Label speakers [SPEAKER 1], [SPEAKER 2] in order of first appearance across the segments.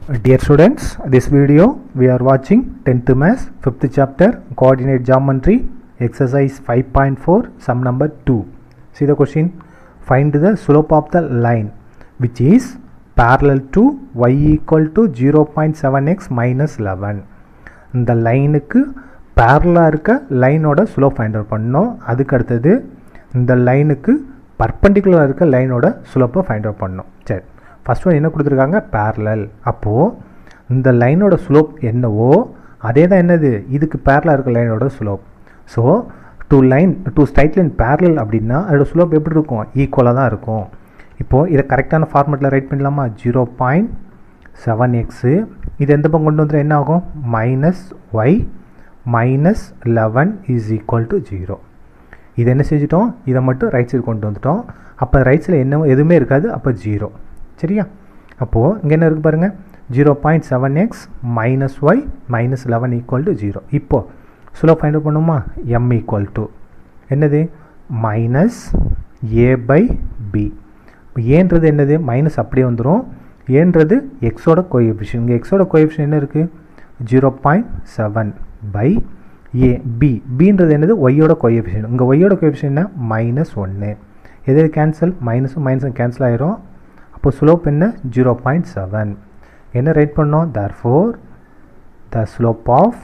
[SPEAKER 1] Dear students, this video we are watching 10th Maths 5th chapter coordinate geometry exercise 5.4 sum number 2. See the question find the slope of the line which is parallel to y equal to 0.7x minus 11. இந்த லைனுக்கு பேரலாக இருக்க லைனோட slope find out பண்ணோம் அதுக்கு அடுத்தது இந்த லைனுக்கு பர்பண்டிகுலராக இருக்க லைனோட ஸ்லோப்பை ஃபைண்ட் அவுட் பண்ணோம் சரி ஃபஸ்ட் ஒன் என்ன கொடுத்துருக்காங்க பேரலல் அப்போது இந்த லைனோட ஸ்லோப் என்னவோ அதே தான் என்னது இதுக்கு பேரலாக இருக்க லைனோட slope so two line two straight line parallel அப்படின்னா அதோட ஸ்லோப் எப்படி இருக்கும் ஈக்குவலாக தான் இருக்கும் இப்போது இதை கரெக்டான ஃபார்மெட்டில் ரைட் பண்ணலாமா ஜீரோ பாயிண்ட் செவன் எக்ஸு இது எந்த பக்கம் கொண்டு வந்துடும் என்ன ஆகும் minus y minus eleven is equal to zero இது என்ன செஞ்சிட்டோம் இதை மட்டும் ரைட் சைடு கொண்டு வந்துட்டோம் அப்போ ரைட் சைடில் என்ன எதுவுமே இருக்காது அப்போ ஜீரோ சரியா அப்போது இங்கே என்ன இருக்குது பாருங்கள் zero point seven x minus y minus eleven equal to zero இப்போது ஸ்லோ ஃபைண்ட் அவுட் பண்ணுமா எம் ஈக்குவல் டு என்னது மைனஸ் ஏ பை பி ஏன்றது என்னது மைனஸ் அப்படியே வந்துடும் ஏன்றது எக்ஸோட கோஎஃபிஷியன் இங்கே எக்ஸோட கோஎஃபிஷியன் என்ன இருக்குது zero point seven by a b பின்றது என்னது ஒய்யோட கோஎஃபிஷியன் இங்கே ஒய்யோட கோஎஃபிஷியன் என்ன மைனஸ் ஒன்று எது கேன்சல் மைனஸும் மைனஸும் கேன்சல் ஆயிரும் அப்போ ஸ்லோப் என்ன ஜீரோ பாயிண்ட் செவன் என்ன ரைட் பண்ணோம் therefore the slope of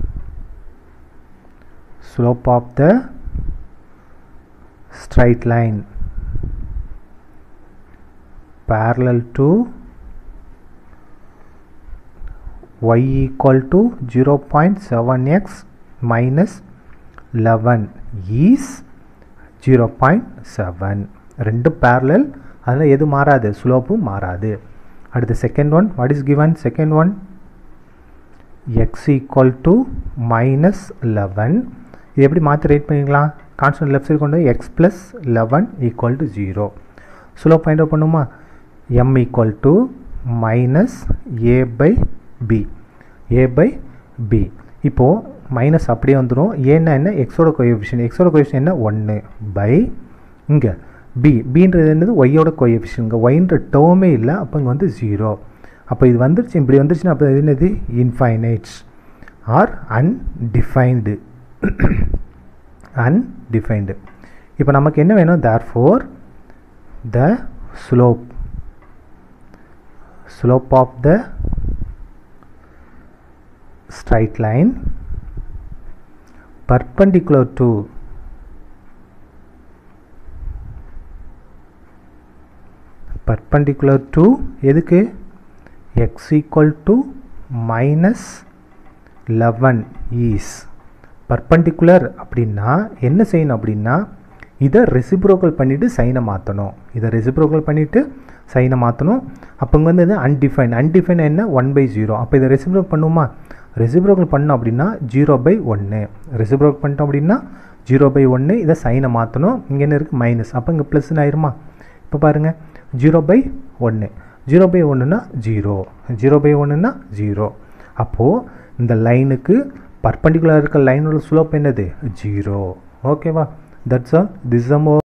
[SPEAKER 1] slope of the straight line parallel to y equal to 0.7x minus 11 is 0.7 ரெண்டு parallel அதில் எது மாறாது ஸ்லோப்பும் மாறாது அடுத்து second one what is given second one x equal to minus eleven இது எப்படி மாற்றி ரைட் பண்ணிக்கலாம் கான்ஸ்டன்ட் லெஃப்ட் சைடு கொண்டு x plus eleven equal to zero slope find out பண்ணுமா m equal to minus a by b a by b இப்போது minus அப்படியே வந்துடும் ஏன்னா என்ன எக்ஸோட கோஎஃபிஷியன் எக்ஸோட கோஎஃபிஷியன் என்ன ஒன்று பை இங்கே பி பின்றது என்னது ஒய்யோட கோஎஃபிஷியன் இங்கே ஒய்ன்ற டேர்மே இல்லை அப்போ இங்கே வந்து ஜீரோ அப்போ இது வந்துருச்சு இப்படி வந்துருச்சுன்னா அப்போ இது என்னது இன்ஃபைனைட்ஸ் ஆர் அன்டிஃபைன்டு அன்டிஃபைன்டு இப்போ நமக்கு என்ன வேணும் therefore the slope slope of the straight line perpendicular to perpendicular to எதுக்கு x equal to minus 11 is perpendicular அப்படின்னா என்ன செய்யணும் அப்படின்னா இதை ரெசிப்ரோக்கல் பண்ணிவிட்டு சைனை மாற்றணும் இதை ரெசிப்ரோக்கல் பண்ணிவிட்டு சைனை மாற்றணும் அப்போ இங்கே வந்து இது அன்டிஃபைன் அன்டிஃபைன் என்ன ஒன் பை ஜீரோ அப்போ இதை ரெசிப்ரோக் பண்ணுமா ரெசிப்ரோக்கல் பண்ணோம் அப்படின்னா ஜீரோ பை ஒன்று ரெசிப்ரோக் பண்ணிட்டோம் அப்படின்னா ஜீரோ பை ஒன்று இதை சைனை மாற்றணும் இங்கே என்ன இருக்குது மைனஸ் அப்போ இங்கே ப்ளஸ்ன்னு ஆயிருமா இப்போ பாருங்கள் ஜீரோ பை ஒன்று ஜீரோ பை ஒன்றுனா ஜீரோ ஜீரோ பை ஒன்றுனா ஜீரோ அப்போது இந்த லைனுக்கு பர்பண்டிகுலர் இருக்க லைனோட ஸ்லோப் என்னது ஜீரோ ஓகேவா தட்ஸ் ஆல் திஸ்